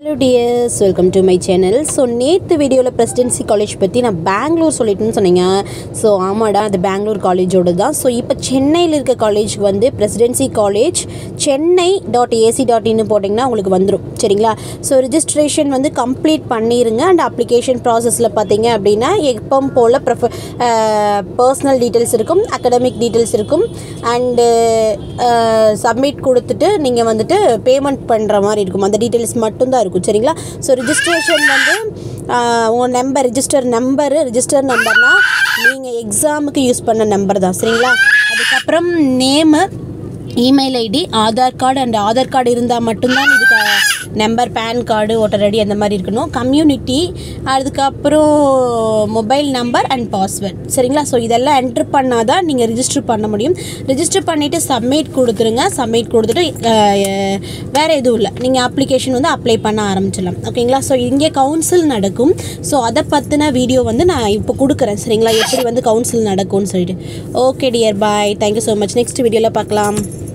hello dears welcome to my channel so நேற்று வீடியோவில் presidency college பற்றி நான் பெங்களூர் சொல்லிட்டுன்னு சொன்னீங்க ஸோ ஆமாடா அது பெங்களூர் காலேஜோட தான் ஸோ இப்போ சென்னையில் இருக்க காலேஜ்க்கு வந்து presidency college Chennai dot AC dot இன்னு போட்டிங்கன்னா உங்களுக்கு வந்துடும் சரிங்களா ஸோ ரிஜிஸ்ட்ரேஷன் வந்து கம்ப்ளீட் பண்ணிடுங்க அண்ட் அப்ளிகேஷன் ப்ராசஸில் பார்த்தீங்க அப்படின்னா எப்பவும் போல் ப்ரொஃப பர்சனல் டீட்டெயில்ஸ் இருக்கும் அகடமிக் டீட்டெயில்ஸ் இருக்கும் அண்டு சப்மிட் கொடுத்துட்டு நீங்கள் வந்துட்டு பேமெண்ட் பண்ணுற மாதிரி இருக்கும் அந்த டீட்டெயில்ஸ் மட்டும்தான் இருக்கும் சரிங்களா ஸோ ரிஜிஸ்ட்ரேஷன் வந்து ஆஹ், உங்கள் நம்பர் ரிஜிஸ்டர் நம்பரு ரிஜிஸ்டர் நம்பர்னால் நீங்கள் எக்ஸாமுக்கு யூஸ் பண்ண நம்பர் தான் சரிங்களா அதுக்கப்புறம் name email ID Aadhaar card and Aadhaar card இருந்தால் மட்டும்தான் இதுக்கு number pan card voter ID அந்த மாதிரி இருக்கணும் கம்யூனிட்டி அதுக்கப்புறம் மொபைல் நம்பர் அண்ட் பாஸ்வேர்ட் சரிங்களா ஸோ இதெல்லாம் என்ட்ரு பண்ணால் தான் நீங்கள் ரிஜிஸ்டர் பண்ண முடியும் ரிஜிஸ்டர் பண்ணிவிட்டு சப்மிட் கொடுத்துருங்க சப்மிட் கொடுத்துட்டு அஹ், வேறு எதுவும் இல்லை நீங்கள் அப்ளிகேஷன் வந்து அப்ளை பண்ண ஆரம்பிச்சிடலாம் ஓகேங்களா ஸோ இங்கே கவுன்சில் நடக்கும் ஸோ அதை பற்றின வீடியோ வந்து நான் இப்போ கொடுக்குறேன் சரிங்களா எப்படி வந்து கவுன்சில் நடக்கும்னு சொல்லிட்டு okay dear bye thank you so much next வீடியோவில் பார்க்கலாம்